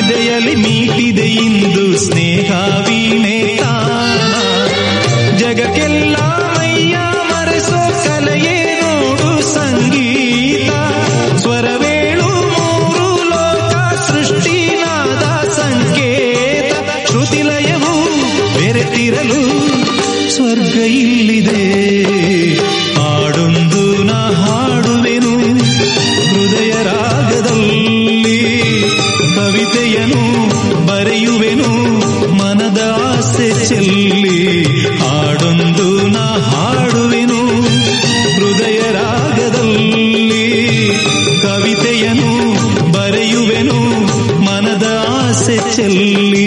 ಎದೆಯಲ್ಲಿ ಮೀಟಿದೆ ಇಂದು ಸ್ನೇಹ ವೀಣೆ ತಾನ ಜಗಕ್ಕೆಲ್ಲ ಮೈಯ ಮರೆಸೋ ಕಲೆಯೇ ನೋಡು ಸಂಗೀತ ಸ್ವರವೇಳು ಮೂರು ಲೋಕ ಸೃಷ್ಟಿನಾದ ಸಂಕೇತ ಶ್ರುತಿಲಯವು ಬೆರೆತಿರಲು ಸ್ವರ್ಗ ಇಲ್ಲಿದೆ ಹಾಡೊಂದು ನಾ ಹಾಡುವೆನು ಹೃದಯ ರಾಗದಲ್ಲಿ ಕವಿತೆಯನು ಬರೆಯುವೆನು ಮನದ ಆಸೆ ಚೆಲ್ಲಿ ಹಾಡೊಂದು ನಾ ಹಾಡುವೆನು ಹೃದಯ ರಾಗದಲ್ಲಿ ಕವಿತೆಯನು ಬರೆಯುವೆನು ಮನದ ಆಸೆ ಚೆಲ್ಲಿ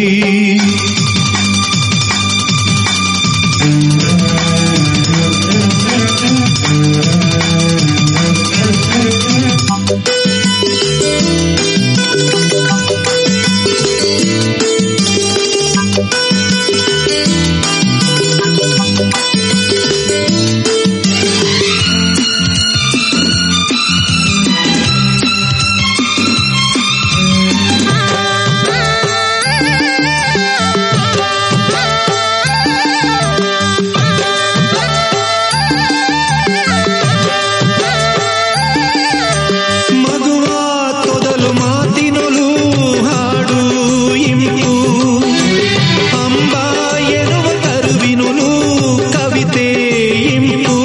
ಮಗುವ ತೊದಲು ಮಾತಿನೊಲು ಹಾಡು ಇಂಪು ಅಂಬ ಎನ್ನುವ ಕರುವಿನೊಲು ಕವಿತೆ ಇಂಪು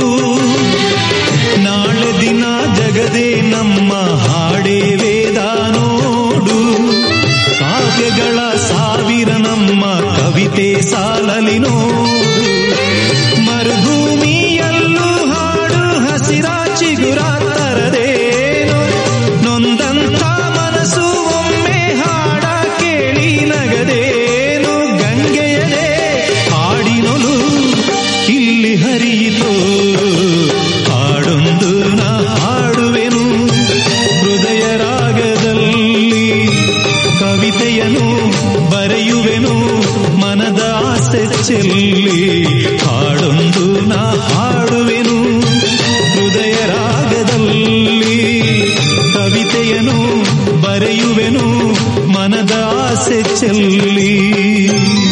ನಾಳೆ ದಿನ ಜಗದೇ ನಮ್ಮ ಹಾಡೇ ವೇದ ನೋಡು ಕಾವ್ಯಗಳ ಸಾವಿರ ನಮ್ಮ ಕವಿತೆ ಸಾಲಲಿ ನೋಡು ಮರುಭೂಮಿಯಲ್ಲೂ ಹಾಡು ಹಸಿರ ಚಿಗುರ ತರದೇನು ನೊಂದಂಥ ಮನಸ್ಸು ಒಮ್ಮೆ ಹಾಡ ಕೇಳಿ ನಗದೇನು ಗಂಗೆಯದೇ ಹಾಡಿನೊಲು ಇಲ್ಲಿ ಹರಿಯಿತು ಹಾಡೊಂದು ನಾ ಹಾಡುವೆನು ಹೃದಯ ರಾಗದಲ್ಲಿ ಕವಿತೆಯನು ಬರೆಯುವೆನು ಮನದ ಆಸೆ ಚೆಲ್ಲಿ ಹಾಡೊಂದು ನಾ ಹಾಡುವೆನು ಹೃದಯ ರಾಗದಲ್ಲಿ ಕವಿತೆಯನು ಬರೆಯುವೆನು ಮನದ ಆಸೆ ಚೆಲ್ಲಿ